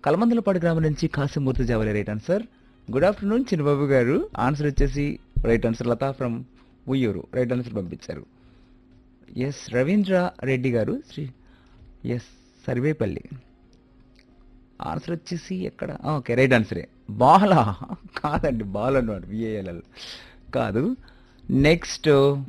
కలమందలపాడు గ్రామం నుంచి Kasimurthy Javali right answer good afternoon Chinnababu గారు ఆన్సర్ వచ్చేసి right answer Latha from Uyyuru right answer పంపించారు ఎస్ రవీంద్ర రెడ్డి గారు శ్రీ ఎస్ సర్వేపల్లి ఆన్సర్ వచ్చేసి ఎక్కడ ఓకే రైట్ ఆన్సరే బాలా కాదండి బాల్ అన్నమాట విఏఎల్ఎల్ కాదు నెక్స్ట్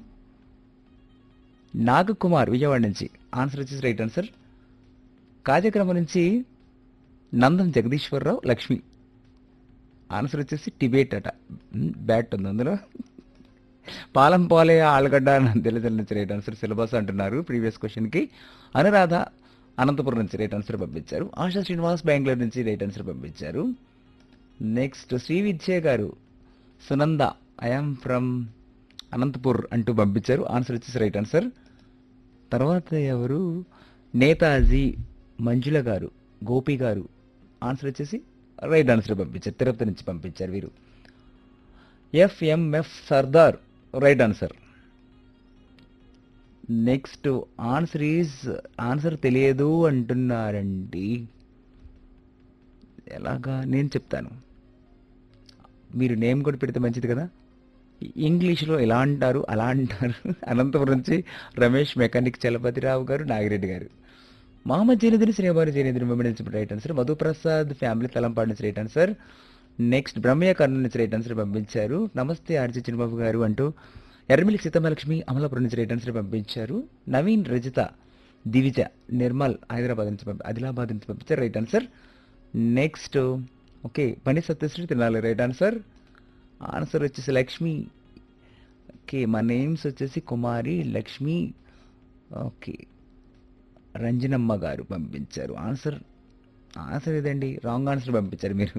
నాగకుమార్ విజయవాడ నుంచి ఆన్సర్ వచ్చేసి రైట్ ఆన్సర్ కార్యక్రమం నుంచి నందం జగదీశ్వరరావు లక్ష్మి ఆన్సర్ వచ్చేసి టిబేట్ అట మ్, బ్యాట్ ఉంది అందులో పాలం పాలే ఆలుగడ్డ తెలియదు నుంచి రైట్ ఆన్సర్ సిలబస్ అంటున్నారు ప్రీవియస్ క్వశ్చన్కి అనురాధ అనంతపురం నుంచి రైట్ ఆన్సర్ పంపించారు ఆశా శ్రీనివాస్ బెంగళూరు నుంచి రైట్ ఆన్సర్ పంపించారు నెక్స్ట్ శ్రీ విద్య గారు సునంద ఐఎమ్ ఫ్రమ్ అనంతపూర్ అంటూ పంపించారు ఆన్సర్ వచ్చేసి రైట్ ఆన్సర్ తర్వాత ఎవరు నేతాజీ మంజుల గారు గోపి గారు ఆన్సర్ వచ్చేసి రైట్ ఆన్సర్ పంపించారు తిరుపతి నుంచి పంపించారు వీరు FMF Sardar right answer next answer is answer తెలియదు అంటున్నారండి ఎలాగా నేను చెప్తాను మీరు నేమ్ కూడా పెడితే మంచిది కదా ఇంగ్లీష్లో ఎలా అంటారు అలా అంటారు అనంతపురం నుంచి రమేష్ మెకానిక్ చలపతిరావు గారు నాగిరెడ్డి గారు మహమ్మద్ జైనదిని శ్రీవారి జైనదిని వెంబడించిన right answer Madhuprasad family Talampadu నుంచి right answer next Brahmaiah Kurnool నుంచి రైట్ ఆన్సర్ పంపించారు నమస్తే ఆర్జీ చిన్నబాబు గారు అంటూ ఎర్రమిల్లి సీతమలక్ష్మి అమలాపురం నుంచి రైట్ ఆన్సర్ పంపించారు నవీన్ రజిత దివిజ నిర్మల్ హైదరాబాద్ నుంచి పంపి ఆదిలాబాద్ నుంచి పంపించారు రైట్ ఆన్సర్ నెక్స్ట్ ఓకే పని సత్యశ్రీ తినాలి రైట్ ఆన్సర్ ఆన్సర్ వచ్చేసి లక్ష్మి ఓకే మా నేమ్స్ వచ్చేసి కుమారి లక్ష్మి ఓకే రంజనమ్మ గారు పంపించారు ఆన్సర్ ఆన్సర్ ఇదండి రాంగ్ ఆన్సర్ పంపించారు మీరు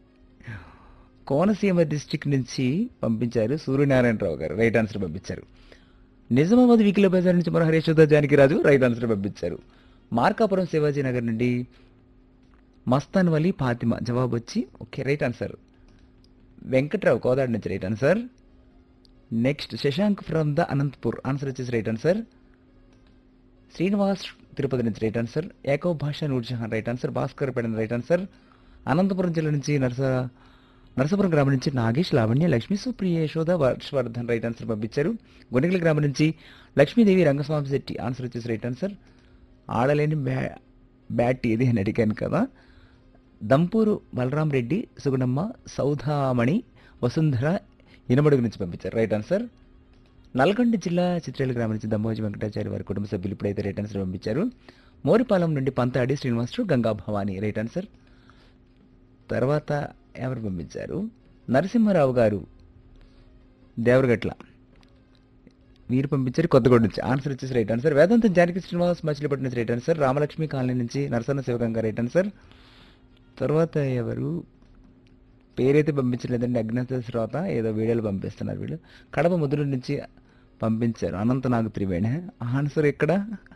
కోనసీమ డిస్టిక్ నుంచి పంపించారు సూర్యనారాయణరావు గారు రైట్ ఆన్సర్ పంపించారు నిజామాబాద్ వీకిల బజార్ నుంచి మన హరీశ్వర జానకిరాజు రైట్ ఆన్సర్ పంపించారు మార్కాపురం శివాజీ నగర్ నుండి మస్తాన్ వలి ఫాతిమా జవాబు వచ్చి okay right answer Venkatrao Kodad నుంచి right answer next Shashank from the Anantapur answer వచ్చేసి రైట్ ఆన్సర్ శ్రీనివాస్ తిరుపతి నుంచి రైట్ ఆన్సర్ ఏకో Basha Noorjahan right answer Bhaskar Pedana right answer Anantapur జిల్లా నుంచి నరస నరసాపురం గ్రామం నుంచి నాగేష్ లావణ్య లక్ష్మీ సుప్రియ యశోద వర్షవర్ధన్ రైట్ ఆన్సర్ పంపించారు గొనిగల గ్రామం నుంచి లక్ష్మీదేవి రంగస్వామి శెట్టి ఆన్సర్ వచ్చేసి రైట్ ఆన్సర్ ఆడలేని బ్యా బ్యాట్ ఇది అని అడిగాను కదా దంపూరు బలరాం రెడ్డి సుగుణమ్మ సౌధామణి వసుంధర ఇనమడుగు నుంచి పంపించారు రైట్ ఆన్సర్ నల్గొండ జిల్లా చిత్రేల గ్రామం నుంచి దమ్మోజి వెంకటాచారి వారి కుటుంబ సభ్యులు ఇప్పుడైతే రైట్ ఆన్సర్ పంపించారు మోరిపాలెం నుండి పంతాడి శ్రీనివాసుడు గంగా భవాని రైట్ ఆన్సర్ తర్వాత ఎవరు పంపించారు నరసింహారావు గారు దేవరగట్ల వీరు పంపించారు కొత్తగూడ నుంచి ఆన్సర్ వచ్చేసి రైట్ ఆన్సర్ వేదాంతం జానకి శ్రీనివాస్ మచిలీపట్నం నుంచి రైట్ ఆన్సర్ రామలక్ష్మి కాలనీ నుంచి నరసన్న శివగంగా రైట్ ఆన్సర్ తర్వాత ఎవరు పేరైతే పంపించలేదండి అజ్ఞాత శ్రోత ఏదో వీడియోలు పంపిస్తున్నారు వీళ్ళు కడప ముద్ర నుంచి పంపించారు అనంతనాగ్ త్రివేణి ఆన్సర్ ఎక్కడ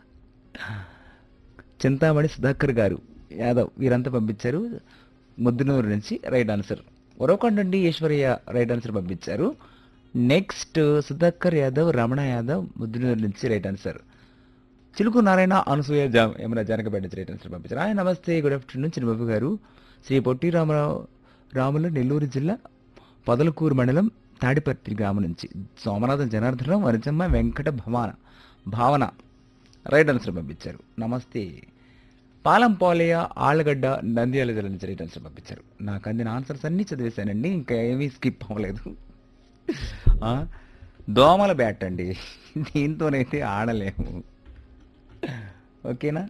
చింతామణి సుధాకర్ గారు యాదవ్ వీరంతా పంపించారు ముద్దునూరు నుంచి రైట్ ఆన్సర్ ఉరవకొండ నుండి ఈశ్వరయ్య రైట్ ఆన్సర్ పంపించారు నెక్స్ట్ సుధాకర్ యాదవ్ రమణ యాదవ్ ముద్దునూరు నుంచి రైట్ ఆన్సర్ చిలుకు నారాయణ అనసూయ జా యమున జానకపేట నుంచి రైట్ ఆన్సర్ పంపించారు hi namaste good afternoon Chinnababu garu Shri పొట్టి రామరావు రాములు నెల్లూరు జిల్లా పొదలకూరు మండలం తాడిపత్రి గ్రామం నుంచి సోమనాథం జనార్దనం వరజమ్మ వెంకట భవాన భావన రైట్ ఆన్సర్ పంపించారు నమస్తే పాలం పోలయ్య ఆళ్ళగడ్డ నంద్యాల జిల్లా నుంచి రైట్ ఆన్సర్ పంపించారు నాకు అందిన ఆన్సర్స్ అన్నీ చదివేశానండి ఇంకా ఏమీ స్కిప్ అవ్వలేదు ఆ, దోమల బ్యాట్ అండి దీంతోనైతే ఆడలేము ఓకేనా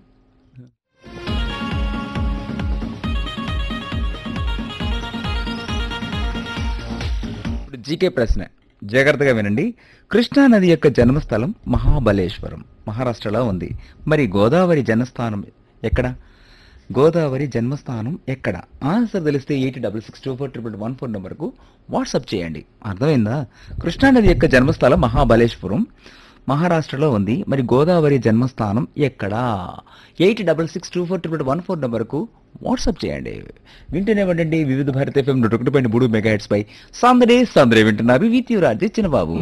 ఇప్పుడు జీకే ప్రశ్న జాగ్రత్తగా వినండి కృష్ణా నది యొక్క జన్మస్థలం మహాబలేశ్వరం మహారాష్ట్రలో ఉంది మరి గోదావరి జన్మస్థానం ఎక్కడ గోదావరి జన్మస్థానం ఎక్కడ ఆన్సర్ తెలిస్తే eight double six two four triple one four నెంబర్కు వాట్సాప్ చేయండి అర్థమైందా కృష్ణానది యొక్క జన్మస్థలం మహాబలేశ్వరం మహారాష్ట్రలో ఉంది మరి గోదావరి జన్మస్థానం ఎక్కడా eight double six two four triple one four నెంబర్కు వాట్సాప్ చేయండి వింటూనే ఉండండి వివిధ భారత ఎఫ్ఎం నూట ఒకటి పాయింట్ మూడు మెగా హెడ్స్ పై సందడే సందడే వింటున్నారు వీతి రాజే చిన్నబాబు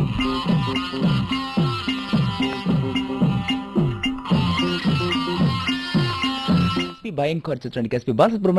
ఎస్పీ భయంకర్ చిత్రానికి ఎస్పీ బాలసుబ్రహ్మణ్యం